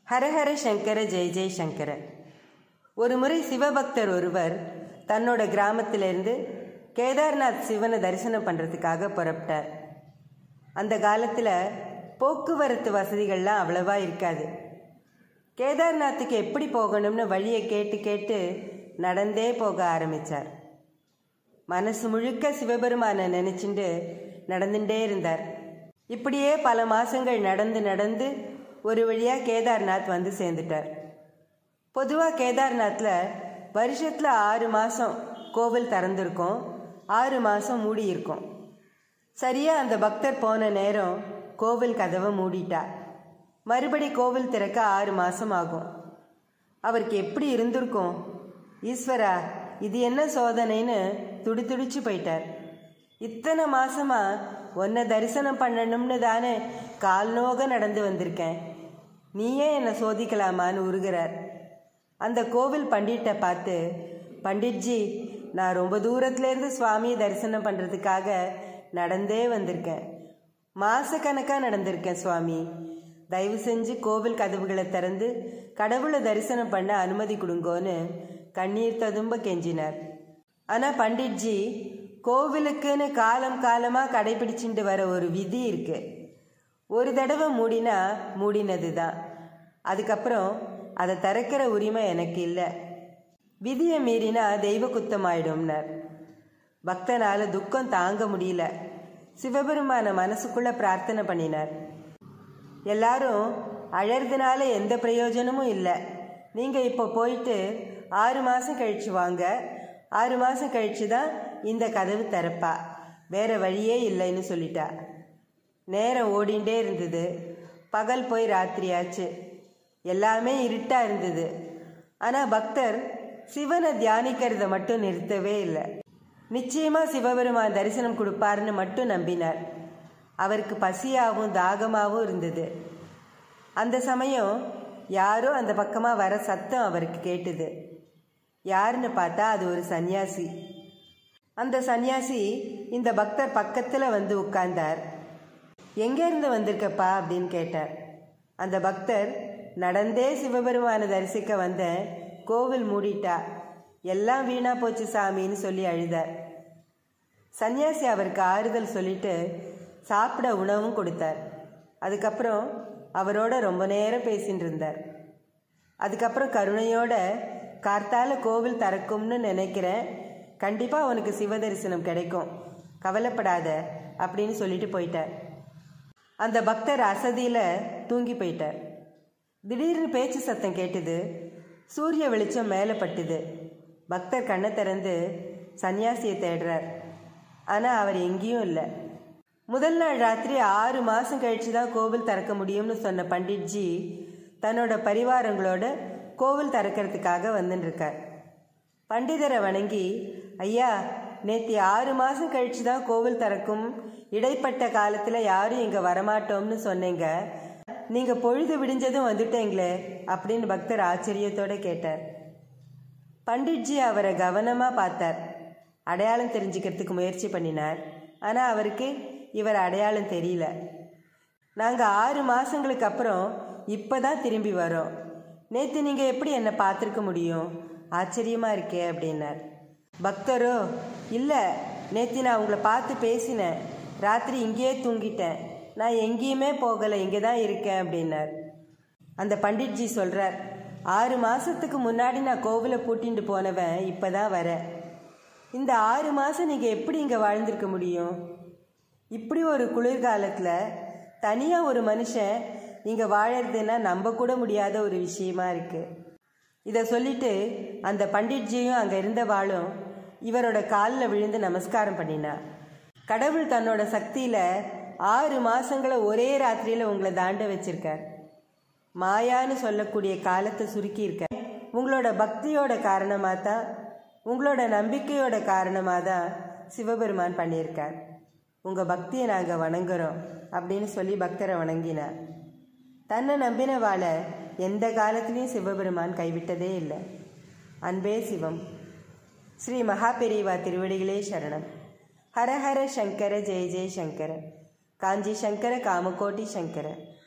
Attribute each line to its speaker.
Speaker 1: ஹரஹர சங்கர ஜெய ஜெய சங்கர ஒரு முறை சிவபக்தர் ஒருவர் தன்னோட கிராமத்திலிருந்து கேதார்நாத் சிவனை தரிசனம் பண்ணுறதுக்காக புறப்பட்டார் அந்த காலத்தில் போக்குவரத்து வசதிகள்லாம் அவ்வளவா இருக்காது கேதார்நாத்துக்கு எப்படி போகணும்னு வழியை கேட்டு கேட்டு நடந்தே போக ஆரம்பித்தார் மனசு முழுக்க சிவபெருமானை நினச்சிண்டு நடந்துட்டே இருந்தார் இப்படியே பல மாதங்கள் நடந்து நடந்து ஒரு வழியாக கேதார்நாத் வந்து சேர்ந்துட்டார் பொதுவாக கேதார்நாத்தில் வருஷத்தில் ஆறு மாதம் கோவில் திறந்திருக்கும் ஆறு மாதம் மூடி இருக்கும் சரியாக அந்த பக்தர் போன நேரம் கோவில் கதவை மூடிட்டா மறுபடி கோவில் திறக்க ஆறு மாதம் ஆகும் அவருக்கு எப்படி இருந்திருக்கும் ஈஸ்வரா இது என்ன சோதனைன்னு துடி துடிச்சு போயிட்டார் இத்தனை மாசமா உன்னை தரிசனம் பண்ணணும்னு தானே கால் நோக நடந்து வந்திருக்கேன் நீயே என்னை சோதிக்கலாமான்னு உருகிறார் அந்த கோவில் பண்டிட்டை பார்த்து பண்டிட்ஜி நான் ரொம்ப தூரத்துலேருந்து சுவாமியை தரிசனம் பண்ணுறதுக்காக நடந்தே வந்திருக்கேன் மாசக்கணக்காக நடந்திருக்கேன் சுவாமி தயவு செஞ்சு கோவில் கதவுகளை திறந்து கடவுளை தரிசனம் பண்ண அனுமதி கொடுங்கோன்னு கண்ணீர் ததும்ப கெஞ்சினார் ஆனால் பண்டிட்ஜி கோவிலுக்குன்னு காலம் காலமாக கடைபிடிச்சிட்டு வர ஒரு விதி இருக்கு ஒரு தடவை மூடினா மூடினது தான் அதுக்கப்புறம் அதை திறக்கிற உரிமை எனக்கு இல்லை விதியை மீறினா தெய்வ குத்தமாயிடும்னார் பக்தனால துக்கம் தாங்க முடியல சிவபெருமான மனசுக்குள்ள பிரார்த்தனை பண்ணினார் எல்லாரும் அழறதுனால எந்த பிரயோஜனமும் இல்லை நீங்கள் இப்போ போயிட்டு ஆறு மாதம் கழிச்சு வாங்க ஆறு மாதம் கழிச்சு தான் இந்த கதவு திறப்பா வேற வழியே இல்லைன்னு சொல்லிட்டா நேரம் ஓடிண்டே இருந்தது பகல் போய் ராத்திரியாச்சு எல்லாமே இருட்டாக இருந்தது ஆனால் பக்தர் சிவனை தியானிக்கிறத மட்டும் நிறுத்தவே இல்லை நிச்சயமாக சிவபெருமான் தரிசனம் கொடுப்பாருன்னு மட்டும் நம்பினார் அவருக்கு பசியாகவும் தாகமாகவும் இருந்தது அந்த சமயம் யாரோ அந்த பக்கமாக வர சத்தம் அவருக்கு கேட்டுது யாருன்னு பார்த்தா அது ஒரு சன்னியாசி அந்த சன்னியாசி இந்த பக்தர் பக்கத்தில் வந்து உட்கார்ந்தார் எங்கேருந்து வந்திருக்கப்பா அப்படின்னு கேட்டார் அந்த பக்தர் நடந்தே சிவபெருமானை தரிசிக்க வந்தேன் கோவில் மூடிட்டா எல்லாம் வீணா போச்சு சாமின்னு சொல்லி அழுதார் சன்னியாசி அவருக்கு ஆறுதல் சொல்லிட்டு சாப்பிட உணவும் கொடுத்தார் அதுக்கப்புறம் அவரோட ரொம்ப நேரம் பேசின்னு இருந்தார் அதுக்கப்புறம் கருணையோட கார்த்தால கோவில் திறக்கும்னு நினைக்கிறேன் கண்டிப்பாக உனக்கு சிவ தரிசனம் கிடைக்கும் கவலைப்படாத அப்படின்னு சொல்லிட்டு போயிட்டார் அந்த பக்தர் அசதியில் தூங்கி போயிட்டார் திடீர்னு பேச்சு சத்தம் கேட்டுது சூரிய வெளிச்சம் மேலே பட்டுது பக்தர் கண்ணை திறந்து சன்னியாசியை தேடுறார் ஆனால் அவர் எங்கேயும் இல்லை முதல் நாள் ராத்திரி ஆறு மாதம் கழிச்சு தான் கோவில் திறக்க முடியும்னு சொன்ன பண்டிட்ஜி தன்னோட பரிவாரங்களோட கோவில் திறக்கிறதுக்காக வந்துட்டுருக்கார் பண்டிதரை வணங்கி ஐயா நேற்று ஆறு மாதம் கழிச்சு தான் கோவில் திறக்கும் இடைப்பட்ட காலத்தில் யாரும் இங்கே வரமாட்டோம்னு சொன்னீங்க நீங்கள் பொழுது விடிஞ்சதும் வந்துட்டீங்களே அப்படின்னு பக்தர் ஆச்சரியத்தோடு கேட்டார் பண்டிட்ஜி அவரை கவனமாக பார்த்தார் அடையாளம் தெரிஞ்சுக்கிறதுக்கு முயற்சி பண்ணினார் ஆனால் அவருக்கு இவர் அடையாளம் தெரியல நாங்கள் ஆறு மாதங்களுக்கு அப்புறம் இப்போ தான் திரும்பி வரோம் நேற்று நீங்கள் எப்படி என்னை பார்த்துருக்க முடியும் ஆச்சரியமாக இருக்கே அப்படின்னார் பக்தரோ இல்லை நேற்று நான் உங்களை பார்த்து பேசினேன் ராத்திரி இங்கேயே தூங்கிட்டேன் நான் எங்கேயுமே போகலை இங்கே தான் இருக்கேன் அப்படின்னார் அந்த பண்டிட்ஜி சொல்கிறார் ஆறு மாதத்துக்கு முன்னாடி நான் கோவிலை பூட்டிட்டு போனவன் இப்போ தான் வரேன் இந்த ஆறு மாதம் நீங்கள் எப்படி இங்கே வாழ்ந்திருக்க முடியும் இப்படி ஒரு குளிர்காலத்தில் தனியாக ஒரு மனுஷன் இங்கே வாழறதுன்னா நம்ப கூட முடியாத ஒரு விஷயமா இருக்குது இதை சொல்லிட்டு அந்த பண்டிட்ஜியும் அங்கே இருந்த வாளும் இவரோட காலில் விழுந்து நமஸ்காரம் பண்ணினா கடவுள் தன்னோட சக்தியில் ஆறு மாதங்களை ஒரே ராத்திரியில் உங்களை தாண்ட வச்சிருக்கார் மாயான்னு சொல்லக்கூடிய காலத்தை சுருக்கியிருக்க உங்களோட பக்தியோட காரணமாக தான் உங்களோட நம்பிக்கையோட காரணமாக தான் சிவபெருமான் பண்ணியிருக்கார் உங்கள் பக்தியை நாங்கள் வணங்குறோம் அப்படின்னு சொல்லி பக்தரை வணங்கினார் தன்னை நம்பின வாழ எந்த காலத்திலையும் சிவபெருமான் கைவிட்டதே இல்லை அன்பே சிவம் ஸ்ரீ மகாபெரிவா திருவடிகளே சரணம் ஹர ஹர சங்கர ஜெய ஜெய சங்கர காஞ்சி சங்கர காமகோட்டி சங்கர